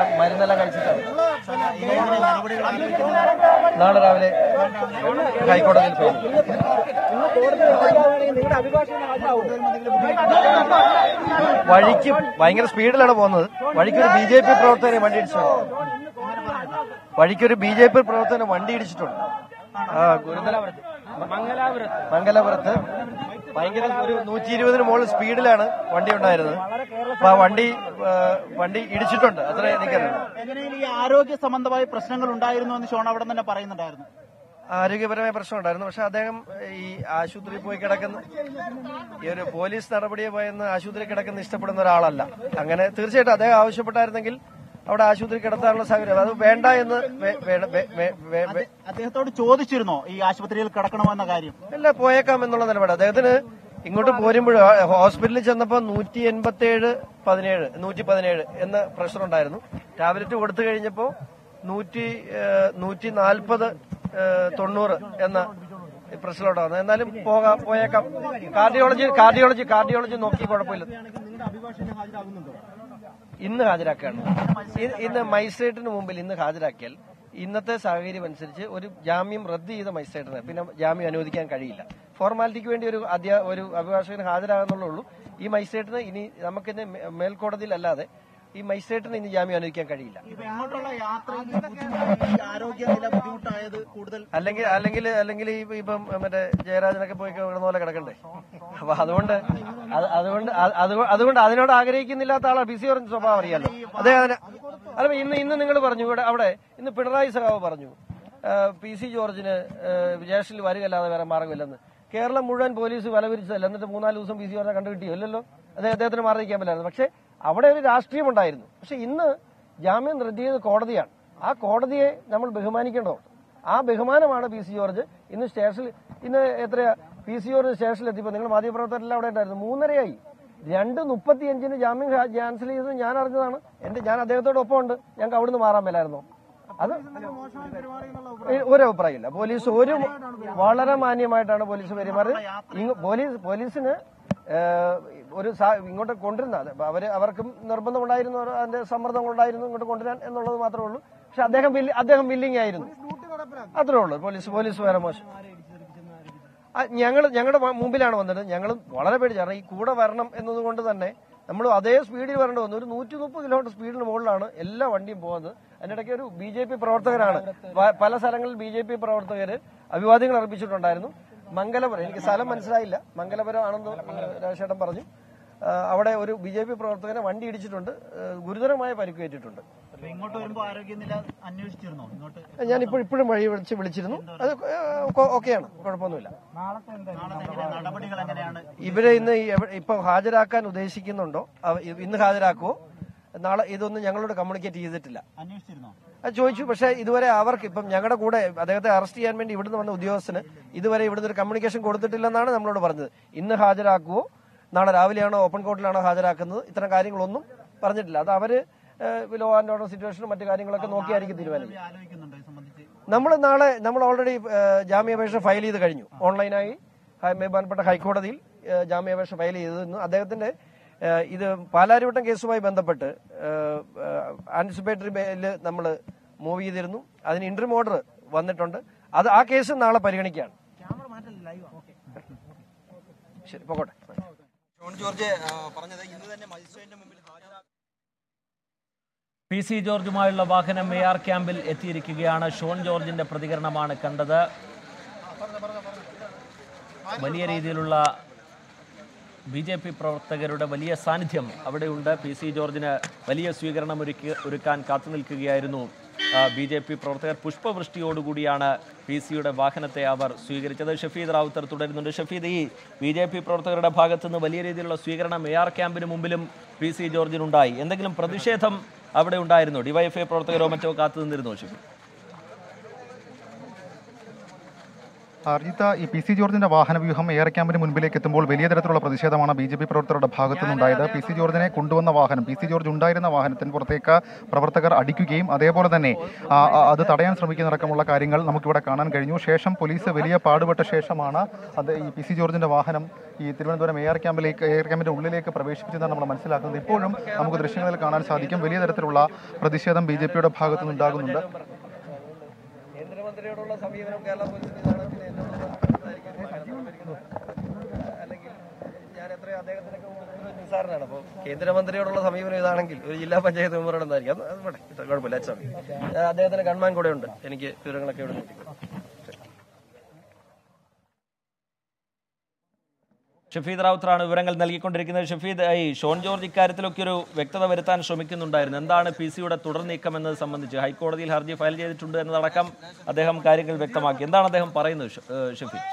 എല്ലാം മരുന്നെല്ലാം കഴിച്ചിട്ടാണ് നാളെ രാവിലെ ഹൈക്കോടതിയിൽ പോയി വഴിക്ക് ഭയങ്കര സ്പീഡിലാണ് പോകുന്നത് വഴിക്കൊരു ബി ജെ പി പ്രവർത്തകനെ വണ്ടി ഇടിച്ചിട്ടുണ്ട് വഴിക്കൊരു ബി ജെ പി പ്രവർത്തകനെ വണ്ടി ഇടിച്ചിട്ടുണ്ട് ആ ഗുരുതരാപുരത്ത് മംഗലാപുരത്ത് ഭയങ്കര ഒരു നൂറ്റി ഇരുപതിന് മുകളിൽ സ്പീഡിലാണ് വണ്ടി ഉണ്ടായിരുന്നത് അപ്പൊ ആ വണ്ടി ആ, വണ്ടി ഇടിച്ചിട്ടുണ്ട് അത്ര എനിക്കറിയാം എങ്ങനെയും ഈ ആരോഗ്യ സംബന്ധമായ പ്രശ്നങ്ങൾ ഉണ്ടായിരുന്നു എന്ന് ഷോൺ അവിടെ തന്നെ പറയുന്നുണ്ടായിരുന്നു ആരോഗ്യപരമായ പ്രശ്നം ഉണ്ടായിരുന്നു പക്ഷെ അദ്ദേഹം ഈ ആശുപത്രിയിൽ പോയി കിടക്കുന്ന ഈ ഒരു പോലീസ് നടപടിയെ ഭയന്ന് ആശുപത്രി കിടക്കുന്ന ഇഷ്ടപ്പെടുന്ന ഒരാളല്ല അങ്ങനെ തീർച്ചയായിട്ടും അദ്ദേഹം ആവശ്യപ്പെട്ടായിരുന്നെങ്കിൽ അവിടെ ആശുപത്രി കിടത്താനുള്ള സാഹചര്യം അത് വേണ്ട എന്ന് വേ- വേ- വേ- വേ- വേ- വേ- അദ്ദേഹത്തോട് ചോദിച്ചിരുന്നോ ഈ ആശുപത്രിയിൽ കിടക്കണമെന്ന കാര്യം അല്ല പോയേക്കാം എന്നുള്ള നിലപാട് അദ്ദേഹത്തിന് ഇങ്ങോട്ട് പോരുമ്പോൾ ഹോസ്പിറ്റലിൽ ചെന്നപ്പോൾ നൂറ്റി എൺപത്തി ഏഴ് പതിനേഴ് നൂറ്റി പതിനേഴ് എന്ന പ്രഷർ ഉണ്ടായിരുന്നു ടാബ്ലറ്റ് കൊടുത്തു കഴിഞ്ഞപ്പോൾ നൂറ്റി ഏഹ്, നൂറ്റി നാൽപ്പത് ഏഹ്, തൊണ്ണൂറ് എന്ന പ്രഷറിലോട്ട് വന്നത് എന്നാലും പോകാം പോയേക്കാം കാർഡിയോളജി കാർഡിയോളജി കാർഡിയോളജി നോക്കി കുഴപ്പമില്ല ഇന്ന് ഹാജരാക്കുകയാണ് ഇ- ഇന്ന് മജിസ്ട്രേറ്റിന് മുമ്പിൽ ഇന്ന് ഹാജരാക്കിയാൽ ഇന്നത്തെ സാഹചര്യം അനുസരിച്ച് ഒരു ജാമ്യം റദ്ദ് ചെയ്ത മജിസ്ട്രേറ്റിന് പിന്നെ ജാമ്യം അനുവദിക്കാൻ കഴിയില്ല ഫോർമാലിറ്റിക്ക് വേണ്ടി ഒരു അധ്യാ ഒരു അഭിഭാഷകന് ഹാജരാകുന്നുള്ളൂ ഉള്ളൂ ഈ മജിസ്ട്രേറ്റിന് ഇനി നമുക്കിന്ന് മേ- മേൽക്കോടതിയിൽ അല്ലാതെ ഈ മജിസ്ട്രേറ്റിന് ഇനി ജാമ്യം അനുവദിക്കാൻ കഴിയില്ല ഇപ്പൊ ഇങ്ങോട്ടുള്ള യാത്രയിൽ ഈ ബുദ്ധിമുട്ട്, ഈ ആരോഗ്യനില ബുദ്ധിമുട്ടായത് കൂടുതൽ അല്ലെങ്കിൽ അല്ലെങ്കിൽ അല്ലെങ്കിൽ ഈ ഇപ്പം മറ്റേ ജയരാജനൊക്കെ പോയി കിടന്ന പോലെ കിടക്കണ്ടേ അപ്പൊ അതുകൊണ്ട് അത് അതുകൊണ്ട് അത് അത് അതുകൊണ്ട് അതിനോട് ആഗ്രഹിക്കുന്നില്ലാത്ത ആളാണ് ബി സി പറഞ്ഞ സ്വഭാവം അറിയാലോ അതെ അതിന് അല്ല ഇന്ന് ഇന്ന് നിങ്ങൾ പറഞ്ഞു ഇവിടെ അവിടെ ഇന്ന് പിണറായി സഖാവ് പറഞ്ഞു ആ, പി സി ജോർജിന് സ്റ്റേഷനിൽ വരികയല്ലാതെ വേറെ മാർഗമില്ലെന്ന് കേരളം മുഴുവൻ പോലീസ് വലവിരിച്ചതല്ല എന്നിട്ട് മൂന്നാല് ദിവസം പി സി ജോർജിനെ കണ്ടു കിട്ടിയോ ഇല്ലല്ലോ അതെ അദ്ദേഹത്തിന് മാറി നിൽക്കാൻ പറ്റില്ലായിരുന്നു പക്ഷെ അവിടെ ഒരു രാഷ്ട്രീയം ഉണ്ടായിരുന്നു പക്ഷെ ഇന്ന് ജാമ്യം റദ്ദ് ചെയ്തത് കോടതിയാണ് ആ കോടതിയെ നമ്മൾ ബഹുമാനിക്കേണ്ടോ ആ ബഹുമാനമാണ് പി സി ജോർജ് ഇന്ന് സ്റ്റേഷനിൽ ഇന്ന് എത്രയാ പി സി ജോർജ് സ്റ്റേഷനിൽ എത്തിയപ്പോൾ നിങ്ങൾ മാധ്യമപ്രവർത്തകരെല്ലാം അവിടെ ഉണ്ടായിരുന്നു മൂന്നരയായി രണ്ട് മുപ്പത്തിയഞ്ചിന് ജാമ്യം ഹാ- ക്യാൻസൽ ചെയ്തത് ഞാൻ അറിഞ്ഞതാണ് എന്റെ ഞാൻ അദ്ദേഹത്തോടൊപ്പം ഉണ്ട് ഞങ്ങൾക്ക് അവിടുന്ന് മാറാൻ മേലായിരുന്നോ അത് ഏ- ഒരു അഭിപ്രായമില്ല പോലീസ് ഒരു വളരെ മാന്യമായിട്ടാണ് പോലീസ് പെരുമാറിയത് ഇങ്ങ് പോലീസ് പോലീസിന് ഏഹ്, ഒരു സാ- ഇങ്ങോട്ട് കൊണ്ടിരുന്ന അത് അവര് അവർക്കും നിർബന്ധമുണ്ടായിരുന്നു അവർ അതിന്റെ സമ്മർദ്ദം ഉണ്ടായിരുന്നു ഇങ്ങോട്ട് കൊണ്ടുവരാൻ എന്നുള്ളത് മാത്രമേ ഉള്ളൂ പക്ഷെ അദ്ദേഹം വില്ലി- അദ്ദേഹം വില്ലിങ് ആയിരുന്നു അത്രേ ഉള്ളൂ പോലീസ് പോലീസ് വേറെ മോശം ഞങ്ങൾ ഞങ്ങളുടെ മുമ്പിലാണ് വന്നത് ഞങ്ങൾ വളരെ പേടിച്ചു കാരണം ഈ കൂടെ വരണം എന്നതുകൊണ്ട് തന്നെ നമ്മൾ അതേ സ്പീഡിൽ വരേണ്ടി വന്നു ഒരു നൂറ്റി മുപ്പത് കിലോമീറ്റർ സ്പീഡിന് മുകളിലാണ് എല്ലാ വണ്ടിയും പോകുന്നത് അതിനിടയ്ക്ക് ഒരു ബി ജെ പി പ്രവർത്തകരാണ് വ- പല സ്ഥലങ്ങളിൽ ബി ജെ പി പ്രവർത്തകര് അഭിവാദ്യങ്ങൾ അർപ്പിച്ചിട്ടുണ്ടായിരുന്നു മംഗലപുരം എനിക്ക് സ്ഥലം മനസ്സിലായില്ല മംഗലപുരം ആണെന്ന് രാജേട്ടൻ പറഞ്ഞു ആ, അവിടെ ഒരു ബി ജെ പി പ്രവർത്തകനെ വണ്ടി ഇടിച്ചിട്ടുണ്ട് ആ, ഗുരുതരമായ പരിക്കേറ്റിട്ടുണ്ട് അപ്പൊ ഇങ്ങോട്ട് വരുമ്പോ ആരോഗ്യനില അന്വേഷിച്ചിരുന്നോ ഇങ്ങോട്ട് ഞാൻ ഇപ്പോൾ ഇപ്പോഴും വഴി വിളിച്ച് വിളിച്ചിരുന്നു അത് ഓക്കെയാണ് കുഴപ്പമൊന്നുമില്ല നാളത്തെ എങ്ങനെ നടപടികൾ എങ്ങനെയാണ് ഇവരെ ഇന്ന് ഈ എവ- ഇപ്പൊ ഹാജരാക്കാൻ ഉദ്ദേശിക്കുന്നുണ്ടോ അവ- ഇന്ന് ഹാജരാക്കുവോ നാളെ ഇതൊന്നും ഞങ്ങളോട് കമ്മ്യൂണിക്കേറ്റ് ചെയ്തിട്ടില്ല അന്വേഷിച്ചിരുന്നോ അത് ചോദിച്ചു പക്ഷേ ഇതുവരെ അവർക്ക് ഇപ്പം ഞങ്ങളുടെ കൂടെ അദ്ദേഹത്തെ അറസ്റ്റ് ചെയ്യാൻ വേണ്ടി ഇവിടുന്ന് വന്ന ഉദ്യോഗസ്ഥന് ഇതുവരെ ഇവിടുന്ന് ഒരു കമ്മ്യൂണിക്കേഷൻ കൊടുത്തിട്ടില്ലെന്നാണ് നമ്മളോട് പറഞ്ഞത് ഇന്ന് ഹാജരാക്കുവോ നാളെ രാവിലെയാണോ ഓപ്പൺ കോർട്ടിലാണോ ഹാജരാക്കുന്നത് ഇത്തരം കാര്യങ്ങളൊന്നും പറഞ്ഞിട്ടില്ല അത് അവര് ലോ ആൻഡ് ഓർഡർ സിറ്റുവേഷനും മറ്റു കാര്യങ്ങളൊക്കെ നോക്കിയായിരിക്കും തീരുമാനിക്കുക ഈ ആലോചിക്കുന്നുണ്ടോ ഇത് സംബന്ധിച്ച് നമ്മൾ നാളെ നമ്മൾ ഓൾറെഡി ജാമ്യാപേക്ഷ ഫയൽ ചെയ്ത് കഴിഞ്ഞു ഓൺലൈനായി ഹൈ- ബഹുമാനപ്പെട്ട ഹൈക്കോടതിയിൽ ഏഹ്, ജാമ്യാപേക്ഷ ഫയൽ ചെയ്തിരുന്നു അദ്ദേഹത്തിന്റെ ഏഹ്, ഇത് പാലാരിവട്ടം കേസുമായി ബന്ധപ്പെട്ട് ആന്റിസിപ്പേറ്ററി ബെയില് നമ്മൾ മൂവ് ചെയ്തിരുന്നു അതിന് ഇന്റർം ഓർഡർ വന്നിട്ടുണ്ട് അത് ആ കേസ് നാളെ പരിഗണിക്കുകയാണ് ശരി പോകട്ടെ ജോൺ ജോർജ് ആ, പറഞ്ഞത് ഇന്ന് തന്നെ മജിസ്ട്രേറ്റിന്റെ മുമ്പിൽ ഹാജരാക്കും പി സി ജോർജുമായുള്ള വാഹനം എ ആർ ക്യാമ്പിൽ എത്തിയിരിക്കുകയാണ് ഷോൺ ജോർജിന്റെ പ്രതികരണമാണ് കണ്ടത് വലിയ രീതിയിലുള്ള ബി ജെ പി പ്രവർത്തകരുടെ വലിയ സാന്നിധ്യം അവിടെയുണ്ട് പി സി ജോർജിന് വലിയ സ്വീകരണം ഒരുക്കി ഒരുക്കാൻ കാത്തു നിൽക്കുകയായിരുന്നു ബി ജെ പി പ്രവർത്തകർ പുഷ്പവൃഷ്ടിയോടുകൂടിയാണ് പി സിയുടെ വാഹനത്തെ അവർ സ്വീകരിച്ചത് ഷഫീദ് റാവുത്തർ തുടരുന്നുണ്ട് ഷഫീദ് ഈ ബി ജെ പി പ്രവർത്തകരുടെ ഭാഗത്തു നിന്ന് വലിയ രീതിയിലുള്ള സ്വീകരണം എ ആർ ക്യാമ്പിന് മുമ്പിലും പി സി ജോർജിനുണ്ടായി എന്തെങ്കിലും പ്രതിഷേധം അവിടെ ഉണ്ടായിരുന്നു ഡിവൈഎഫ്ഐ പ്രവർത്തകരോ മറ്റോ കാത്തു നിന്നിരുന്നോ ഷഫീദ് അർജിത്ത ഈ പി സി ജോർജിന്റെ വാഹന വ്യൂഹം എയർ ക്യാമ്പിന് മുൻപിലേക്ക് എത്തുമ്പോൾ വലിയ തരത്തിലുള്ള പ്രതിഷേധമാണ് ബി ജെ പി പ്രവർത്തകരുടെ ഭാഗത്തു നിന്നുണ്ടായത് പി സി ജോർജിനെ കൊണ്ടുവന്ന വാഹനം പി സി ജോർജ് ഉണ്ടായിരുന്ന വാഹനത്തിന് പുറത്തേക്ക് പ്രവർത്തകർ അടിക്കുകയും അതേപോലെ തന്നെ ആ, ആ, അത് തടയാൻ ശ്രമിക്കുന്നതടക്കമുള്ള കാര്യങ്ങൾ നമുക്കിവിടെ കാണാൻ കഴിഞ്ഞു ശേഷം പോലീസ് വലിയ പാടുപെട്ട ശേഷമാണ് അത് ഈ പി സി ജോർജിന്റെ വാഹനം ഈ തിരുവനന്തപുരം എയർ ക്യാമ്പിലേക്ക് എയർ ക്യാമ്പിന്റെ ഉള്ളിലേക്ക് പ്രവേശിപ്പിച്ചെന്നാണ് നമ്മൾ മനസ്സിലാക്കുന്നത് ഇപ്പോഴും നമുക്ക് ദൃശ്യങ്ങളിൽ കാണാൻ സാധിക്കും വലിയ തരത്തിലുള്ള പ്രതിഷേധം ബി ജെ പിയുടെ ഭാഗത്തു നിന്നുണ്ടാകുന്നുണ്ട് കേന്ദ്രമന്ത്രിയോടുള്ള സമീപനം കേരള പോലീസിന് ഇതാണ് പിന്നെ എന്നോടുള്ള അല്ലെങ്കിൽ ഞാൻ എത്രയോ അദ്ദേഹത്തിനൊക്കെ മുമ്പിൽ നിസ്സാരനാണ് അപ്പോൾ കേന്ദ്രമന്ത്രിയോടുള്ള സമീപനം ഇതാണെങ്കിൽ ഒരു ജില്ലാ പഞ്ചായത്ത് മെമ്പറോട് എന്തായിരിക്കും അത് അത് വേണ്ടേ ഇത് കുഴപ്പമില്ല അച്ഛൻ അദ്ദേഹത്തിന് കൺമാൻ കൂടെ ഉണ്ട് എനിക്ക് വിവരങ്ങളൊക്കെ ഇവിടെ കിട്ടിക്കോളും ഷഫീദ് റാവുത്തറാണ് വിവരങ്ങൾ നൽകിക്കൊണ്ടിരിക്കുന്നത് ഷഫീദ് ഈ ഷോൺ ജോർജ് ഇക്കാര്യത്തിലൊക്കെ ഒരു വ്യക്തത വരുത്താൻ ശ്രമിക്കുന്നുണ്ടായിരുന്നു എന്താണ് പി സിയുടെ തുടർ നീക്കം എന്നത് സംബന്ധിച്ച് ഹൈക്കോടതിയിൽ ഹർജി ഫയൽ ചെയ്തിട്ടുണ്ട് എന്നതടക്കം അദ്ദേഹം കാര്യങ്ങൾ വ്യക്തമാക്കി എന്താണ് അദ്ദേഹം പറയുന്നത് ഷ- ഏഹ് ഷഫീദ്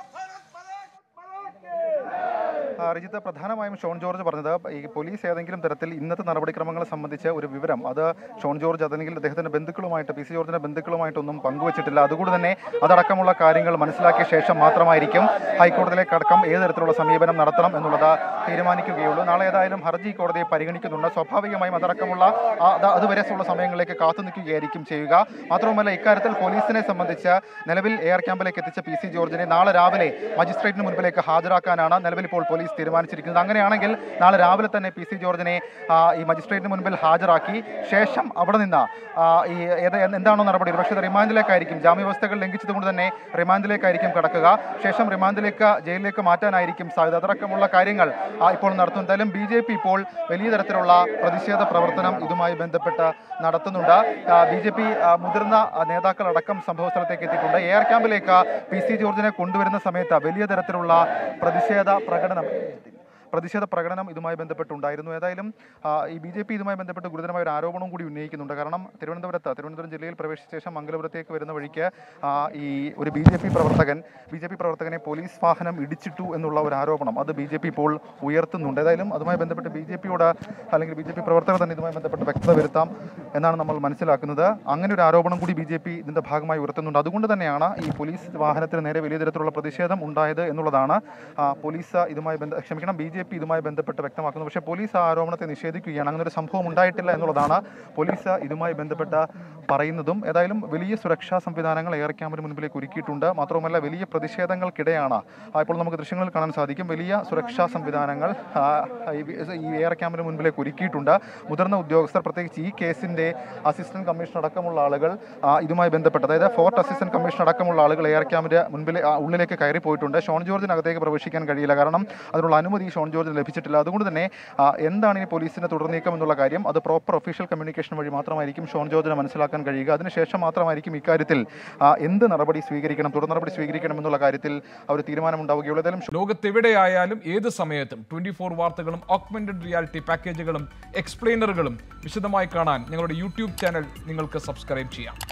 ആ, റിജിത്ത് പ്രധാനമായും ഷോൺ ജോർജ് പറഞ്ഞത് ഈ പോലീസ് ഏതെങ്കിലും തരത്തിൽ ഇന്നത്തെ നടപടിക്രമങ്ങളെ സംബന്ധിച്ച് ഒരു വിവരം അത് ഷോൺ ജോർജ് അല്ലെങ്കിൽ അദ്ദേഹത്തിന്റെ ബന്ധുക്കളുമായിട്ട് പി സി ജോർജിന്റെ ബന്ധുക്കളുമായിട്ടൊന്നും പങ്കുവച്ചിട്ടില്ല അതുകൊണ്ട് തന്നെ അതടക്കമുള്ള കാര്യങ്ങൾ മനസ്സിലാക്കിയ ശേഷം മാത്രമായിരിക്കും ഹൈക്കോടതിയിലേക്ക് അടക്കം ഏത് തരത്തിലുള്ള സമീപനം നടത്തണം എന്നുള്ളത് തീരുമാനിക്കുകയുള്ളൂ നാളെ ഏതായാലും ഹർജി കോടതിയെ പരിഗണിക്കുന്നുണ്ട് സ്വാഭാവികമായും അതടക്കമുള്ള ആ- അത് അതുവരെയുള്ള സമയങ്ങളിലേക്ക് കാത്തു നിൽക്കുകയായിരിക്കും ചെയ്യുക മാത്രവുമല്ല ഇക്കാര്യത്തിൽ പോലീസിനെ സംബന്ധിച്ച് നിലവിൽ എയർ ക്യാമ്പിലേക്ക് എത്തിച്ച പി സി ജോർജിനെ നാളെ രാവിലെ മജിസ്ട്രേറ്റിന് മുൻപിലേക്ക് ഹാജരാക്കാനാണ് നിലവിൽ ഇപ്പോൾ പോലീസ് തീരുമാനിച്ചിരിക്കുന്നത് അങ്ങനെയാണെങ്കിൽ നാളെ രാവിലെ തന്നെ പി സി ജോർജിനെ ആ, ഈ മജിസ്ട്രേറ്റിന് മുൻപിൽ ഹാജരാക്കി ശേഷം അവിടെ നിന്ന് ആ, ഈ ഏത് എന്താണോ നടപടി പക്ഷേ ഇത് റിമാൻഡിലേക്കായിരിക്കും ജാമ്യവ്യവസ്ഥകൾ ലംഘിച്ചതുകൊണ്ട് തന്നെ റിമാൻഡിലേക്കായിരിക്കും കടക്കുക ശേഷം റിമാൻഡിലേക്ക് ജയിലിലേക്ക് മാറ്റാനായിരിക്കും സാധ്യത അതടക്കമുള്ള കാര്യങ്ങൾ ആ, ഇപ്പോൾ നടത്തുന്നു എന്തായാലും ബി ജെ പി ഇപ്പോൾ വലിയ തരത്തിലുള്ള പ്രതിഷേധ പ്രവർത്തനം ഇതുമായി ബന്ധപ്പെട്ട് നടത്തുന്നുണ്ട് ബി ജെ പി മുതിർന്ന ആ, നേതാക്കളടക്കം സംഭവ സ്ഥലത്തേക്ക് എത്തിയിട്ടുണ്ട് എയർ ക്യാമ്പിലേക്ക് പി സി ജോർജിനെ കൊണ്ടുവരുന്ന സമയത്ത് വലിയ തരത്തിലുള്ള പ്രതിഷേധ പ്രകടനം പ്രതിഷേധ പ്രകടനം ഇതുമായി ബന്ധപ്പെട്ടുണ്ടായിരുന്നു ഏതായാലും ആ, ഈ ബി ജെ പി ഇതുമായി ബന്ധപ്പെട്ട് ഗുരുതരമായ ഒരു ആരോപണവും കൂടി ഉന്നയിക്കുന്നുണ്ട് കാരണം തിരുവനന്തപുരത്ത് തിരുവനന്തപുരം ജില്ലയിൽ പ്രവേശിച്ച ശേഷം മംഗലപുരത്തേക്ക് വരുന്ന വഴിക്ക് ആ, ഈ ഒരു ബി ജെ പി പ്രവർത്തകൻ ബി ജെ പി പ്രവർത്തകനെ പോലീസ് വാഹനം ഇടിച്ചിട്ടു എന്നുള്ള ഒരു ആരോപണം അത് ബി ജെ പി ഇപ്പോൾ ഉയർത്തുന്നുണ്ട് ഏതായാലും അതുമായി ബന്ധപ്പെട്ട് ബി ജെ പിയോട് അല്ലെങ്കിൽ ബി ജെ പി പ്രവർത്തകർ തന്നെ ഇതുമായി ബന്ധപ്പെട്ട് വ്യക്തത വരുത്താം എന്നാണ് നമ്മൾ മനസ്സിലാക്കുന്നത് അങ്ങനെ ഒരു ആരോപണം കൂടി ബി ജെ പി ഇതിന്റെ ഭാഗമായി ഉയർത്തുന്നുണ്ട് അതുകൊണ്ട് തന്നെയാണ് ഈ പോലീസ് വാഹനത്തിന് നേരെ വലിയ തരത്തിലുള്ള പ്രതിഷേധം ഉണ്ടായത് എന്നുള്ളതാണ് ആ, പോലീസ് ഇതുമായി ബന്ധ ക്ഷമിക്കണം ബി ജെ പി ഇതുമായി ബന്ധപ്പെട്ട് വ്യക്തമാക്കുന്നത് പക്ഷേ പോലീസ് ആ ആരോപണത്തെ നിഷേധിക്കുകയാണ് അങ്ങനെ ഒരു സംഭവം ഉണ്ടായിട്ടില്ല എന്നുള്ളതാണ് പോലീസ് ഇതുമായി ബന്ധപ്പെട്ട് പറയുന്നതും ഏതായാലും വലിയ സുരക്ഷാ സംവിധാനങ്ങൾ എയർ ക്യാമ്പിന് മുൻപിലേക്ക് ഒരുക്കിയിട്ടുണ്ട് മാത്രവുമല്ല വലിയ പ്രതിഷേധങ്ങൾക്കിടെയാണ് ആ, ഇപ്പോൾ നമുക്ക് ദൃശ്യങ്ങളിൽ കാണാൻ സാധിക്കും വലിയ സുരക്ഷാ സംവിധാനങ്ങൾ ആ, ഈ ഈ എയർ ക്യാമ്പിന് മുൻപിലേക്ക് ഒരുക്കിയിട്ടുണ്ട് മുതിർന്ന ഉദ്യോഗസ്ഥർ പ്രത്യേകിച്ച് ഈ കേസിന്റെ അസിസ്റ്റന്റ് കമ്മീഷണർ അടക്കമുള്ള ആളുകൾ ആ, ഇതുമായി ബന്ധപ്പെട്ട് അതായത് ഫോർട്ട് അസിസ്റ്റന്റ് കമ്മീഷണർ അടക്കമുള്ള ആളുകൾ എയർ ക്യാമ്പിന്റെ മുൻപിൽ ആ, ഉള്ളിലേക്ക് കയറി പോയിട്ടുണ്ട് ഷോൺ ജോർജിനകത്തേക്ക് പ്രവേശിക്കാൻ കഴിയില്ല കാരണം അതിനുള്ള അനുമതി ഷോൺ ജോർജിന് ലഭിച്ചിട്ടില്ല അതുകൊണ്ട് തന്നെ ആ, എന്താണ് ഇനി പോലീസിന്റെ തുടർ നീക്കം എന്നുള്ള കാര്യം അത് പ്രോപ്പർ ഒഫീഷ്യൽ കമ്മ്യൂണിക്കേഷൻ വഴി മാത്രമായിരിക്കും ഷോൺ ജോർജിനെ മനസ്സിലാക്കാൻ കഴിയുക അതിനുശേഷം മാത്രമായിരിക്കും ഇക്കാര്യത്തിൽ ആ, എന്ത് നടപടി സ്വീകരിക്കണം തുടർ നടപടി സ്വീകരിക്കണം എന്നുള്ള കാര്യത്തിൽ ആ ഒരു തീരുമാനമുണ്ടാവുകയുള്ളൂ ഏതായാലും ലോകത്തെവിടെയായാലും ഏത് സമയത്തും ട്വന്റി ഫോർ വാർത്തകളും ഓഗ്മെന്റഡ് റിയാലിറ്റി പാക്കേജുകളും എക്സ്പ്ലെയിനറുകളും വിശദമായി കാണാൻ ഞങ്ങളുടെ യൂട്യൂബ് ചാനൽ നിങ്ങൾക്ക് സബ്സ്ക്രൈബ് ചെയ്യാം